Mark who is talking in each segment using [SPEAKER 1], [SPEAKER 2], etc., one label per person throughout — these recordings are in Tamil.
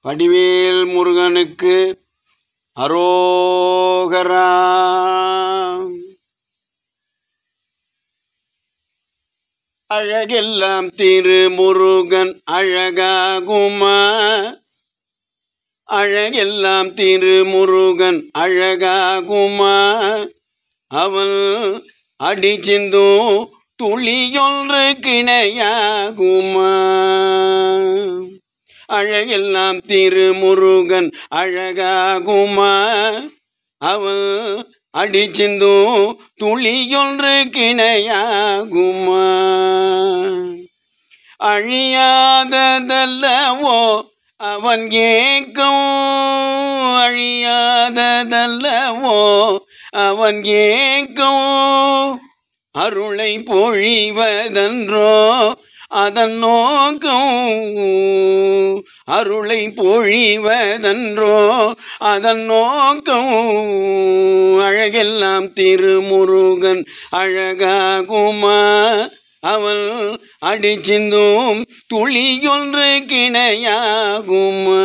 [SPEAKER 1] வடிவேல் முருகனுக்கு அரோகரா அழகெல்லாம் திருமுருகன் அழகாகுமா அழகெல்லாம் திருமுருகன் அழகாகுமா அவன் அடிச்சிந்தும் துளியொன்று கிணையாகுமா அழகெல்லாம் திருமுருகன் அழகாகுமா அவன் அடிச்சிந்தும் துளியொன்று கிணையாகுமா அழியாததல்லவோ அவன் ஏக்கம் அழியாததல்லவோ அவன் ஏக்கம் அருளை பொழிவதன்றோ அதன் நோக்கம் அருளை பொழிவதன்றோ அதன் நோக்கம் அழகெல்லாம் திருமுருகன் அழகாகுமா அவன் அடிச்சிந்தும் துளியொன்று கிணையாகுமா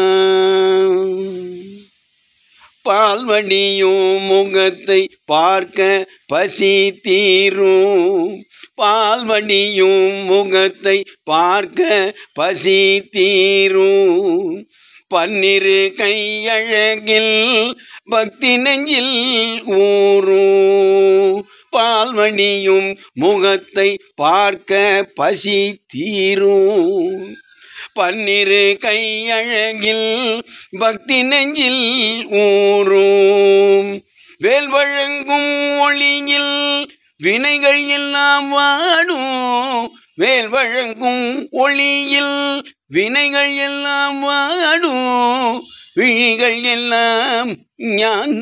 [SPEAKER 1] பால்வடியும் முகத்தை பார்க்க பசி தீரும் பால்வடியும் முகத்தை பார்க்க பசி தீரும் பன்னிரு கையழகில் பக்தி நெஞ்சில் ஊரும் பால்வடியும் முகத்தை பார்க்க பசி தீரும் பன்னிரு கையழகில் பக்தி நெஞ்சில் ஊரும் வேல் வழங்கும் ஒளியில் வினைகள் எல்லாம் வாடும் வேல் வழங்கும் ஒளியில் வினைகள் எல்லாம் வாடும் விழிகள் எல்லாம் ஞான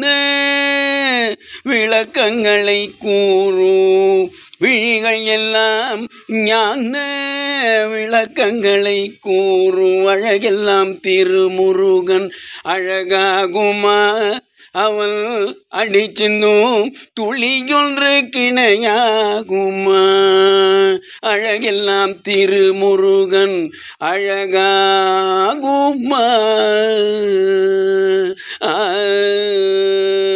[SPEAKER 1] விளக்கங்களை கூறும் விழிகள் எல்லாம் ஞான விளக்கங்களை கூறும் அழகெல்லாம் திருமுருகன் அழகாகுமா அவன் அடிச்சிந்தும் துளியொன்று கிணையாகுமா அழகெல்லாம் திருமுருகன் அழகாகுமா ஆ